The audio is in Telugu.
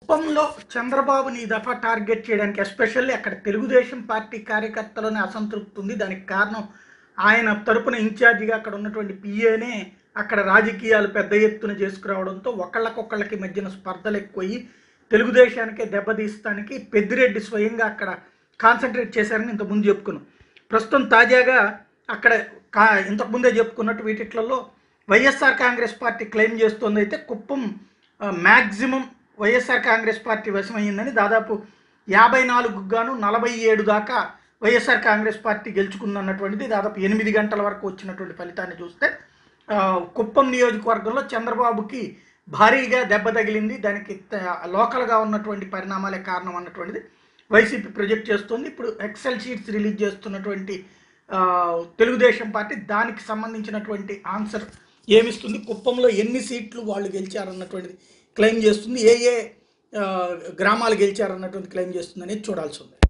కుప్పంలో చంద్రబాబుని ఈ దఫా టార్గెట్ చేయడానికి ఎస్పెషల్లీ అక్కడ తెలుగుదేశం పార్టీ కార్యకర్తలోనే అసంతృప్తి ఉంది దానికి కారణం ఆయన తరపున ఇన్ఛార్జిగా అక్కడ ఉన్నటువంటి పిఏనే అక్కడ రాజకీయాలు పెద్ద ఎత్తున చేసుకురావడంతో ఒకళ్ళకొకళ్ళకి మధ్యన స్పర్ధలు ఎక్కువయ్యి తెలుగుదేశానికే దెబ్బతీస్తానికి పెద్దిరెడ్డి స్వయంగా అక్కడ కాన్సన్ట్రేట్ చేశారని ఇంతకుముందు చెప్పుకున్నాం ప్రస్తుతం తాజాగా అక్కడ కా ఇంతకుముందే చెప్పుకున్నట్టు వీటిట్లలో వైఎస్ఆర్ కాంగ్రెస్ పార్టీ క్లెయిమ్ చేస్తుంది అయితే Kuppam maximum YSR Congress party వశమైందని దాదాపు యాభై నాలుగుకు గాను నలభై ఏడు దాకా వైఎస్ఆర్ కాంగ్రెస్ పార్టీ గెలుచుకుందన్నటువంటిది దాదాపు ఎనిమిది గంటల వరకు వచ్చినటువంటి ఫలితాన్ని చూస్తే ఆ, కుప్పం నియోజకవర్గంలో చంద్రబాబుకి భారీగా దెబ్బ తగిలింది దానికి త- లోకల్గా ఉన్నటువంటి పరిణామాలే కారణం అన్నటువంటిది వైసీపీ ప్రొజెక్ట్ చేస్తుంది ఇప్పుడు ఎక్సెల్ షీట్స్ రిలీజ్ చేస్తున్నటువంటి ఆ, తెలుగుదేశం పార్టీ దానికి సంబంధించినటువంటి ఆన్సర్ ఏమిస్తుంది కుప్పంలో ఎన్ని సీట్లు వాళ్ళు గెలిచారన్నటువంటిది క్లెయిమ్ చేస్తుంది ఏ ఏ ఆ, గ్రామాలు గెలిచారన్నటువంటి క్లెయిమ్ చేస్తుంది అనేది చూడాల్సి ఉంది